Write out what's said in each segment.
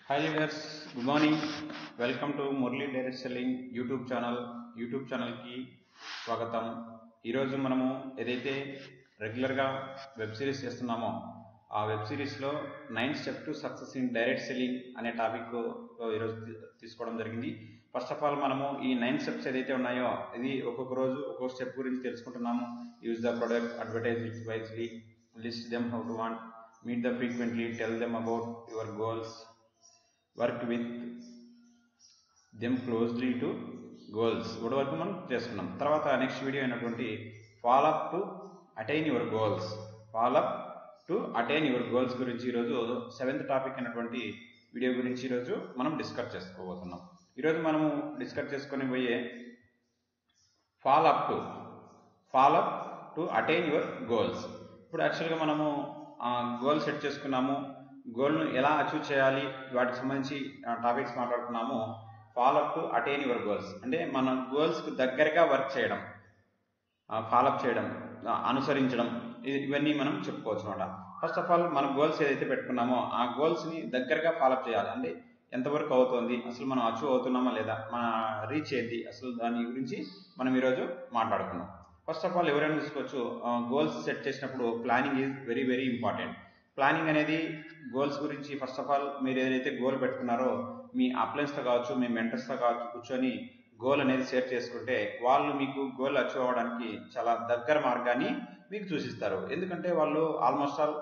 hi leaders good morning welcome to Murali direct selling YouTube channel YouTube ఛానల్కి స్వాగతం ఈరోజు మనము ఏదైతే రెగ్యులర్గా వెబ్ సిరీస్ చేస్తున్నామో ఆ వెబ్ సిరీస్లో nine step to success in direct selling అనే టాపిక్ ఈరోజు తీ- తీసుకోవడం జరిగింది ఫస్ట్ ఆఫ్ ఆల్ మనము ఈ నైన్ స్టెప్స్ ఏదైతే ఉన్నాయో ఇది ఒక్కొక్క రోజు ఒక్కొక్క స్టెప్ గురించి తెలుసుకుంటున్నాము use the product advertise it wisely list them how to want meet the frequently tell them about your goals work with them closely to goals ఇప్పటి వరకు మనం చేసుకున్నాం తర్వాత నెక్స్ట్ వీడియో అయినటువంటి follow up to attain your goals follow up to attain your goals గురించి ఈరోజు seventh topic అయినటువంటి video గురించి ఈరోజు మనం డిస్కస్ చేసుకోబోతున్నాం ఈరోజు మనము డిస్కస్ చేసుకొని పోయే follow up to follow up to attain your goals ఇప్పుడు యాక్చువల్గా మనము గోల్ సెట్ చేసుకున్నాము గోల్ను ఎలా అచీవ్ చేయాలి వాటికి సంబంధించి టాపిక్స్ మాట్లాడుకున్నాము follow up to attain your goals అంటే మన గోల్స్కి దగ్గరగా వర్క్ చేయడం ఫాలోఅప్ చేయడం ఆ, అనుసరించడం ఇది- ఇవన్నీ మనం చెప్పుకోవచ్చు అనమాట ఫస్ట్ ఆఫ్ ఆల్ మన గోల్స్ ఏదైతే పెట్టుకున్నామో ఆ గోల్స్ని దగ్గరగా ఫాలోఅప్ చేయాలి అంటే ఎంతవరకు అవుతుంది అసలు మనం అచీవ్ అవుతున్నామా లేదా మన రీచ్ ఏంటి అసలు దాని గురించి మనం ఈరోజు మాట్లాడుకున్నాం ఫస్ట్ ఆఫ్ ఆల్ ఎవరైనా తీసుకోవచ్చు గోల్స్ సెట్ చేసినప్పుడు planning is very very important planning అనేది గోల్స్ గురించి ఫస్ట్ ఆఫ్ ఆల్ మీరు ఏదైతే గోల్ పెట్టుకున్నారో మీ అప్లయన్స్తో కావచ్చు మీ మెంటర్స్తో కావచ్చు కూర్చొని గోల్ అనేది సెట్ చేసుకుంటే వాళ్ళు మీకు గోల్ అచీవ్ అవ్వడానికి చాలా దగ్గర మార్గాన్ని మీకు సూచిస్తారు ఎందుకంటే వాళ్ళు ఆల్మోస్ట్ ఆల్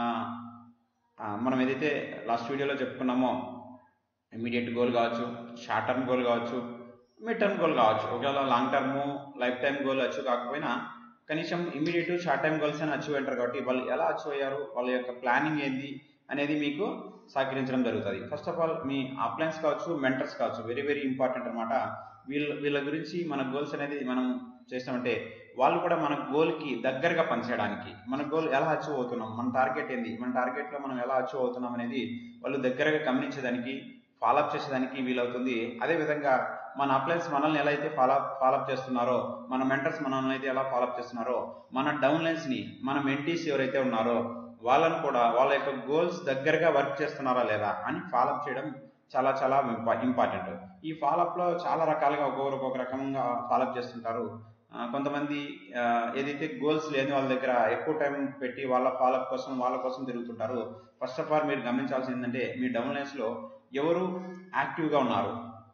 మనం ఏదైతే లాస్ట్ వీడియోలో చెప్పుకున్నామో ఇమీడియట్ గోల్ కావచ్చు షార్ట్ టర్మ్ గోల్ కావచ్చు మిడ్ టర్మ్ గోల్ కావచ్చు ఒకవేళ long term life time goal achieve కాకపోయినా కనీసం ఇమీడియట్ షార్ట్ టైం గోల్స్ అని అచీవ్ అంటారు కాబట్టి వాళ్ళు ఎలా అచీవ్ అయ్యారు వాళ్ళ యొక్క ప్లానింగ్ ఏంది అనేది మీకు సహకరించడం జరుగుతుంది ఫస్ట్ ఆఫ్ ఆల్ మీ అప్లయన్స్ కావచ్చు మెంటర్స్ కావచ్చు వెరీ వెరీ ఇంపార్టెంట్ అనమాట వీళ్ళ వీళ్ళ గురించి మన గోల్స్ అనేది మనం చేస్తామంటే వాళ్ళు కూడా మన గోల్కి దగ్గరగా పనిచేయడానికి మన గోల్ ఎలా అచీవ్ అవుతున్నాం మన టార్గెట్ ఏంది మన టార్గెట్లో మనం ఎలా అచీవ్ అవుతున్నాం అనేది వాళ్ళు దగ్గరగా గమనించేదానికి ఫాలోఅప్ చేసేదానికి వీలవుతుంది అదేవిధంగా మన అప్లయన్స్ మనల్ని ఎలా అయితే ఫాలో ఫాలోఅప్ చేస్తున్నారో మన మెంటర్స్ మనల్ని అయితే ఎలా ఫాలోఅప్ చేస్తున్నారో మన డౌన్ లైన్స్ని మన మెంటీస్ ఎవరైతే ఉన్నారో వాళ్ళని కూడా వాళ్ళ యొక్క గోల్స్ దగ్గరగా వర్క్ చేస్తున్నారా లేదా అని ఫాలోఅప్ చేయడం చాలా చాలా ఇంపార్టెంట్ ఈ ఫాలోఅప్లో చాలా రకాలుగా ఒక్కొక్కరు ఒక్కొక్క రకంగా ఫాలోఅప్ చేస్తుంటారు ఆ, కొంతమంది ఆ, ఏదైతే గోల్స్ లేని వాళ్ళ దగ్గర ఎక్కువ టైం పెట్టి వాళ్ళ ఫాలోఅప్ కోసం వాళ్ళ కోసం తిరుగుతుంటారు ఫస్ట్ ఆఫ్ ఆల్ మీరు గమనించాల్సింది ఏంటంటే మీ డౌన్ లైన్స్లో ఎవరు యాక్టివ్గా ఉన్నారు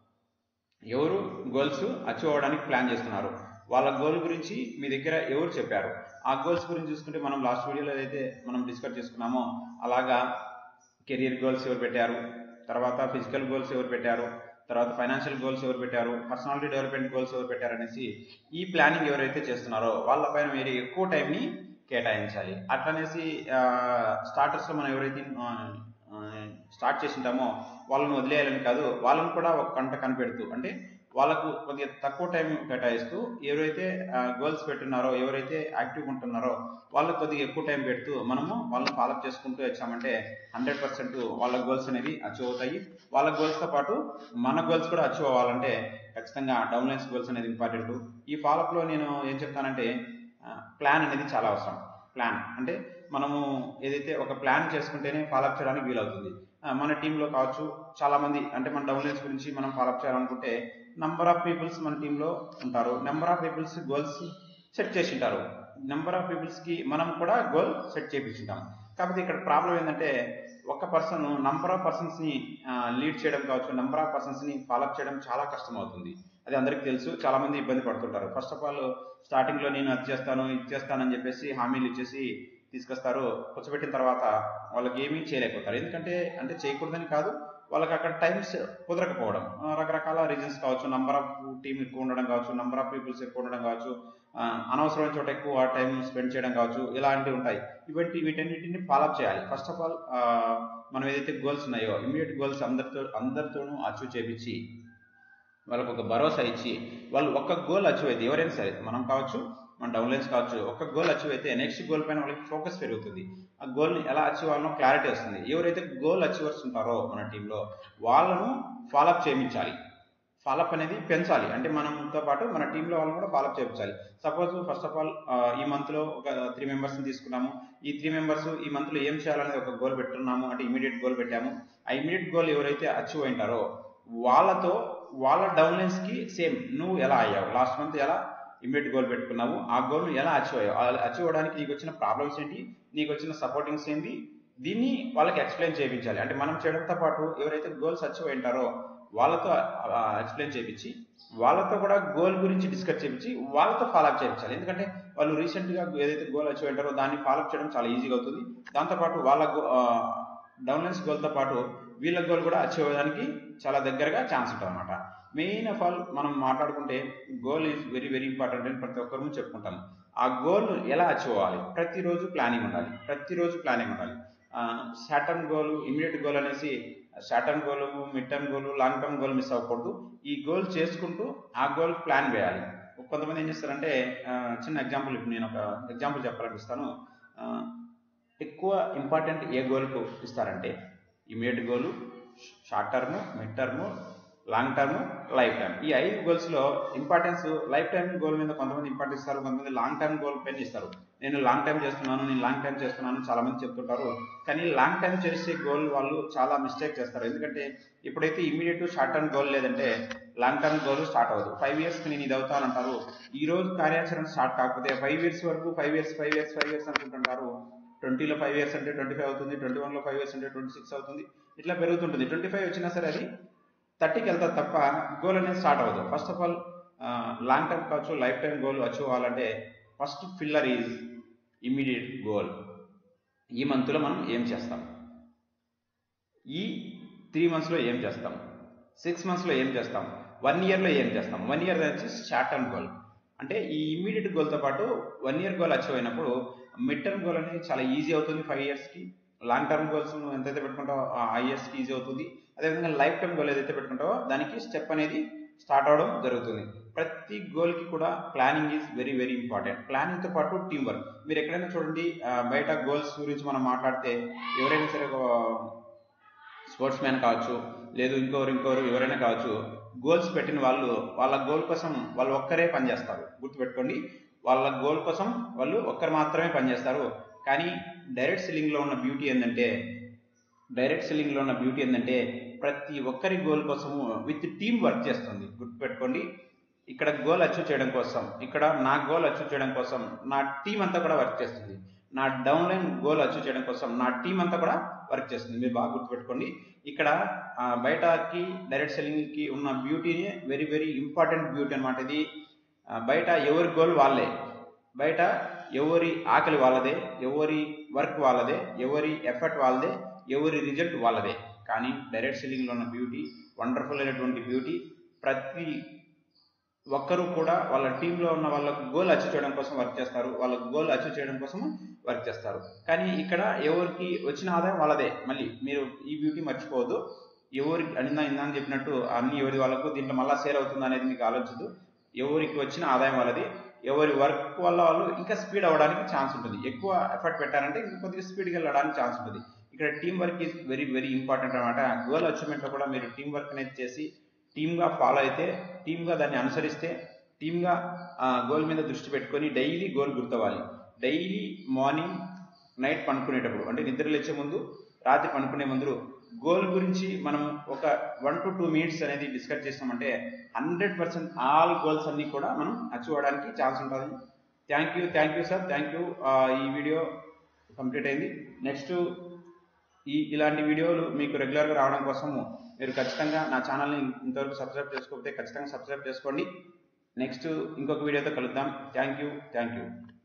ఎవరు గోల్స్ అచీవ్ అవ్వడానికి ప్లాన్ చేస్తున్నారు వాళ్ళ గోల్ గురించి మీ దగ్గర ఎవరు చెప్పారు ఆ గోల్స్ గురించి చూసుకుంటే మనం లాస్ట్ వీడియోలో ఏదైతే మనం డిస్కస్ చేసుకున్నామో అలాగా కెరియర్ గోల్స్ ఎవరు పెట్టారు తర్వాత ఫిజికల్ గోల్స్ ఎవరు పెట్టారు తర్వాత ఫైనాన్షియల్ గోల్స్ ఎవరు పెట్టారు పర్సనాలిటీ డెవలప్మెంట్ గోల్స్ ఎవరు పెట్టారు అనేసి ఈ ప్లానింగ్ ఎవరైతే చేస్తున్నారో వాళ్ళపైన మీరు ఎక్కువ టైంని కేటాయించాలి అట్లనేసి స్టార్టర్స్లో మనం ఎవరైతే స్టార్ట్ చేసి ఉంటామో వాళ్ళని వదిలేయాలని కాదు వాళ్ళని కూడా ఒక కంట కనిపెడుతూ అంటే వాళ్ళకు కొద్దిగా తక్కువ టైం కేటాయిస్తూ ఎవరైతే గోల్స్ పెట్టున్నారో ఎవరైతే యాక్టివ్గా ఉంటున్నారో వాళ్ళకి కొద్దిగా ఎక్కువ టైం పెడుతూ మనము వాళ్ళని ఫాలోఅప్ చేసుకుంటూ వచ్చామంటే హండ్రెడ్ పర్సెంట్ వాళ్ళ గోల్స్ అనేవి అచీవ్ అవుతాయి వాళ్ళ గోల్స్తో పాటు మన గోల్స్ కూడా అచీవ్ అవ్వాలంటే ఖచ్చితంగా డౌన్ లైన్స్ గోల్స్ అనేది ఇంపార్టెంట్ ఈ ఫాలోఅప్లో నేను ఏం చెప్తానంటే ప్లాన్ అనేది చాలా అవసరం ప్లాన్ అంటే మనము ఏదైతే ఒక ప్లాన్ చేసుకుంటేనే ఫాలోఅప్ చేయడానికి వీలవుతుంది ఆ, మన టీంలో కావచ్చు చాలా మంది అంటే మన డౌన్ లైన్స్ గురించి మనం ఫాలోఅప్ చేయాలనుకుంటే నంబర్ ఆఫ్ పీపుల్స్ మన టీంలో ఉంటారు number of peoples goals set చేసి ఉంటారు నెంబర్ ఆఫ్ పీపుల్స్కి మనం కూడా గోల్ సెట్ చేయించుంటాం కాకపోతే ఇక్కడ ప్రాబ్లం ఏంటంటే ఒక పర్సన్ నంబర్ ఆఫ్ పర్సన్స్ని లీడ్ చేయడం కావచ్చు నెంబర్ ఆఫ్ పర్సన్స్ని ఫాలోఅప్ చేయడం చాలా కష్టం అవుతుంది అది అందరికీ తెలుసు చాలా మంది ఇబ్బంది పడుతుంటారు ఫస్ట్ ఆఫ్ ఆల్ స్టార్టింగ్లో నేను అది చేస్తాను ఇది చేస్తానని చెప్పేసి హామీలు ఇచ్చేసి తీసుకొస్తారు కూర్చోబెట్టిన తర్వాత వాళ్ళకి ఏమీ చేయలేకపోతారు ఎందుకంటే అంటే చేయకూడదని కాదు వాళ్ళకి అక్కడ టైమ్స్ కుదరకపోవడం ఆ, రకరకాల రీజన్స్ కావచ్చు నంబర్ ఆఫ్ టీం ఎక్కువ ఉండడం కావచ్చు నంబర్ ఆఫ్ పీపుల్స్ ఎక్కువ ఉండడం కావచ్చు ఆ, అనవసరమైన చోట ఎక్కువ టైం స్పెండ్ చేయడం కావచ్చు ఇలాంటివి ఉంటాయి ఇవంటి వీటన్నిటిని ఫాలోఅప్ చేయాలి ఫస్ట్ ఆఫ్ ఆల్ మనం ఏదైతే గోల్స్ ఉన్నాయో ఇమీడియట్ గోల్స్ అందరితో అందరితోనూ అచీవ్ చేపించి వాళ్ళకు ఒక భరోసా ఇచ్చి వాళ్ళు ఒక్క గోల్ అచీవ్ అయితే ఎవరైనా సరే మనం కావచ్చు మన డౌన్లైన్స్ కావచ్చు ఒక్క గోల్ అచీవ్ అయితే నెక్స్ట్ గోల్ పైన వాళ్ళకి ఫోకస్ పెరుగుతుంది ఆ గోల్ని ఎలా అచీవ్ అవ్వాలనో క్లారిటీ వస్తుంది ఎవరైతే గోల్ అచీవర్స్ ఉంటారో మన టీంలో వాళ్ళను ఫాలోఅప్ చేయించాలి ఫాలోఅప్ అనేది పెంచాలి అంటే మనతో పాటు మన టీంలో వాళ్ళని కూడా ఫాలోఅప్ చేయించాలి సపోజ్ ఫస్ట్ ఆఫ్ ఆల్ ఈ మంత్లో ఒక త్రీ మెంబర్స్ని తీసుకున్నాము ఈ త్రీ మెంబర్స్ ఈ మంత్లో ఏం చేయాలనేది ఒక గోల్ పెట్టున్నాము అంటే ఇమీడియట్ గోల్ పెట్టాము ఆ ఇమీడియట్ గోల్ ఎవరైతే అచీవ్ అయింటారో వాళ్ళతో వాళ్ళ డౌన్లైన్స్కి సేమ్ నువ్వు ఎలా అయ్యావు లాస్ట్ మంత్ ఎలా ఇమీడియట్ గోల్ పెట్టుకున్నావు ఆ గోల్ను ఎలా అచీవ్ అయ్యావు అచీవ్ అవ్వడానికి నీకు వచ్చిన ప్రాబ్లమ్స్ ఏంటి నీకు వచ్చిన సపోర్టింగ్స్ ఏంటి దీన్ని వాళ్ళకి ఎక్స్ప్లెయిన్ చేయించాలి అంటే మనం చేయడంతో పాటు ఎవరైతే గోల్స్ అచీవ్ అయింటారో వాళ్ళతో ఎక్స్ప్లెయిన్ చేయించి వాళ్ళతో కూడా గోల్ గురించి డిస్కస్ చేయించి వాళ్ళతో ఫాలోఅప్ చేయించాలి ఎందుకంటే వాళ్ళు రీసెంట్గా ఏదైతే గోల్ అచీవ్ అయింటారో దాన్ని ఫాలోఅప్ చేయడం చాలా ఈజీగా అవుతుంది దాంతోపాటు వాళ్ళ డౌన్లైన్స్ గోల్తో పాటు వీళ్ళ గోల్ కూడా అచీవ్ అవ్వడానికి చాలా దగ్గరగా ఛాన్స్ ఉంటుంది అనమాట మెయిన్ ఆఫ్ ఆల్ మనం మాట్లాడుకుంటే goal is very very important అని ప్రతి ఒక్కరు చెప్పుకుంటాం ఆ గోల్ ఎలా అచీవ్ అవ్వాలి ప్రతిరోజు ప్లానింగ్ ఉండాలి ప్రతిరోజు ప్లానింగ్ ఉండాలి short term goal immediate goal అనేసి short term goal mid term goal long term goal miss అవ్వకూడదు ఈ గోల్ చేసుకుంటూ ఆ గోల్ ప్లాన్ వేయాలి కొంతమంది ఏం చేస్తారంటే చిన్న ఎగ్జాంపుల్ ఇప్పుడు నేను ఒక ఎగ్జాంపుల్ చెప్పాలనిపిస్తాను ఎక్కువ ఇంపార్టెంట్ ఏ గోల్కు ఇస్తారంటే immediate goal short term mid term long term life time ఈ ఐదు గోల్స్లో ఇంపార్టెన్స్ లైఫ్ టైం గోల్ మీద కొంతమంది ఇంపార్టెన్స్ ఇస్తారు కొంతమంది లాంగ్ టర్మ్ గోల్ పైన ఇస్తారు నేను లాంగ్ టైం చేస్తున్నాను నేను లాంగ్ టైం చేస్తున్నాను చాలా మంది చెప్తుంటారు కానీ లాంగ్ టైం చేసే గోల్ వాళ్ళు చాలా మిస్టేక్ చేస్తారు ఎందుకంటే ఇప్పుడైతే ఇమీడియట్ షార్ట్ టర్మ్ గోల్ లేదంటే లాంగ్ టర్మ్ గోల్ స్టార్ట్ అవ్వదు ఫైవ్ ఇయర్స్కి నేను ఇది అవుతానంటారు ఈ రోజు కార్యాచరణ స్టార్ట్ కాకపోతే ఫైవ్ ఇయర్స్ వరకు five years five years five years అనుకుంటుంటారు ట్వంటీలో ఫైవ్ ఇయర్స్ అంటే ట్వంటీ ఫైవ్ అవుతుంది ట్వంటీ వన్లో ఫైవ్ ఇయర్స్ అంటే ట్వంటీ సిక్స్ అవుతుంది ఇట్లా పెరుగుతుంటుంది ట్వంటీ ఫైవ్ వచ్చినా సరే అది థర్టీకి వెళ్తుంది తప్ప గోల్ అనేది స్టార్ట్ అవ్వదు first of all long term కావచ్చు లైఫ్ టైం గోల్ అచీవ్ అవ్వాలంటే first filler is immediate goal ఈ మంత్లో మనం ఏం చేస్తాం ఈ త్రీ మంత్స్లో ఏం చేస్తాం సిక్స్ మంత్స్లో ఏం చేస్తాం వన్ ఇయర్లో ఏం చేస్తాం వన్ ఇయర్ వచ్చి షార్ట్ టర్మ్ గోల్ అంటే ఈ ఇమీడియట్ గోల్తో పాటు వన్ ఇయర్ గోల్ అచీవ్ అయినప్పుడు మిడ్ టర్మ్ గోల్ అనేది చాలా ఈజీ అవుతుంది ఫైవ్ ఇయర్స్కి లాంగ్ టర్మ్ గోల్స్ నువ్వు ఎంతైతే పెట్టుకుంటావో ఆ ఇయర్స్కి ఈజీ అవుతుంది అదేవిధంగా లైఫ్ టైం గోల్ ఏదైతే పెట్టుకుంటావో దానికి స్టెప్ అనేది స్టార్ట్ అవడం జరుగుతుంది ప్రతి గోల్కి కూడా planning is very very important ప్లానింగ్తో పాటు టీం వర్క్ మీరు ఎక్కడైనా చూడండి బయట గోల్స్ గురించి మనం మాట్లాడితే ఎవరైనా సరే స్పోర్ట్స్ మ్యాన్ కావచ్చు లేదు ఇంకోరు ఇంకోరు ఎవరైనా కావచ్చు గోల్స్ పెట్టిన వాళ్ళు వాళ్ళ గోల్ కోసం వాళ్ళు ఒక్కరే పనిచేస్తారు గుర్తుపెట్టుకోండి వాళ్ళ గోల్ కోసం వాళ్ళు ఒక్కరు మాత్రమే పనిచేస్తారు కానీ డైరెక్ట్ సెల్లింగ్లో ఉన్న బ్యూటీ ఏంటంటే డైరెక్ట్ సెల్లింగ్లో ఉన్న బ్యూటీ ఏంటంటే ప్రతి ఒక్కరి గోల్ కోసము విత్ టీం వర్క్ చేస్తుంది గుర్తుపెట్టుకోండి ఇక్కడ గోల్ అచీవ్ చేయడం కోసం ఇక్కడ నా గోల్ అచీవ్ చేయడం కోసం నా టీం అంతా కూడా వర్క్ చేస్తుంది నా డౌన్లైన్ గోల్ అచీవ్ చేయడం కోసం నా టీం అంతా కూడా వర్క్ చేస్తుంది మీరు బాగా గుర్తుపెట్టుకోండి ఇక్కడ బయటకి డైరెక్ట్ సెల్లింగ్కి ఉన్న బ్యూటీని వెరీ వెరీ ఇంపార్టెంట్ బ్యూటీ అనమాట ఇది బయట ఎవరి గోల్ వాళ్ళే బయట ఎవరి ఆకలి వాళ్ళదే ఎవరి వర్క్ వాళ్ళదే ఎవరి ఎఫర్ట్ వాళ్ళదే ఎవరి రిజల్ట్ వాళ్ళదే కానీ డైరెక్ట్ సెల్లింగ్లో ఉన్న బ్యూటీ వండర్ఫుల్ అయినటువంటి బ్యూటీ ప్రతి ఒక్కరు కూడా వాళ్ళ టీంలో ఉన్న వాళ్ళకు గోల్ అచీవ్ చేయడం కోసం వర్క్ చేస్తారు వాళ్ళ గోల్ అచీవ్ చేయడం కోసం వర్క్ చేస్తారు కానీ ఇక్కడ ఎవరికి వచ్చిన ఆదాయం వాళ్ళదే మళ్ళీ మీరు ఈ బ్యూటీ మర్చిపోవద్దు ఎవరికి అనిందా ఇందా అని చెప్పినట్టు అన్ని ఎవరి వాళ్ళకు దీంట్లో మళ్ళీ సేల్ అవుతుంది అనేది మీకు ఆలోచించదు ఎవరికి వచ్చిన ఆదాయం వాళ్ళది ఎవరి వర్క్ వల్ల వాళ్ళు ఇంకా స్పీడ్ అవ్వడానికి ఛాన్స్ ఉంటుంది ఎక్కువ ఎఫర్ట్ పెట్టారంటే ఇంకా కొద్దిగా స్పీడ్గా వెళ్ళడానికి ఛాన్స్ ఉంటుంది ఇక్కడ team work is very very important అనమాట గోల్ అచీవ్మెంట్లో కూడా మీరు టీం వర్క్ అనేది చేసి టీమ్గా ఫాలో అయితే టీమ్గా దాన్ని అనుసరిస్తే టీమ్గా గోల్ మీద దృష్టి పెట్టుకొని డైలీ గోల్ గుర్తవ్వాలి డైలీ మార్నింగ్ నైట్ పనుకునేటప్పుడు అంటే నిద్ర లేచే ముందు రాత్రి పనుకునే ముందు గోల్ గురించి మనం ఒక వన్ టు టూ మినిట్స్ అనేది డిస్కస్ చేస్తామంటే హండ్రెడ్ పర్సెంట్ ఆల్ గోల్స్ అన్నీ కూడా మనం అచీవ్ అవడానికి ఛాన్స్ ఉంటుంది thank you thank you sir thank you ఈ వీడియో కంప్లీట్ అయింది నెక్స్ట్ ఈ ఇలాంటి వీడియోలు మీకు రెగ్యులర్గా రావడం కోసము మీరు ఖచ్చితంగా నా ఛానల్ని ఇంతవరకు సబ్స్క్రైబ్ చేసుకోకపోతే ఖచ్చితంగా సబ్స్క్రైబ్ చేసుకోండి నెక్స్ట్ ఇంకొక వీడియోతో కలుద్దాం థ్యాంక్ యూ థ్యాంక్ యూ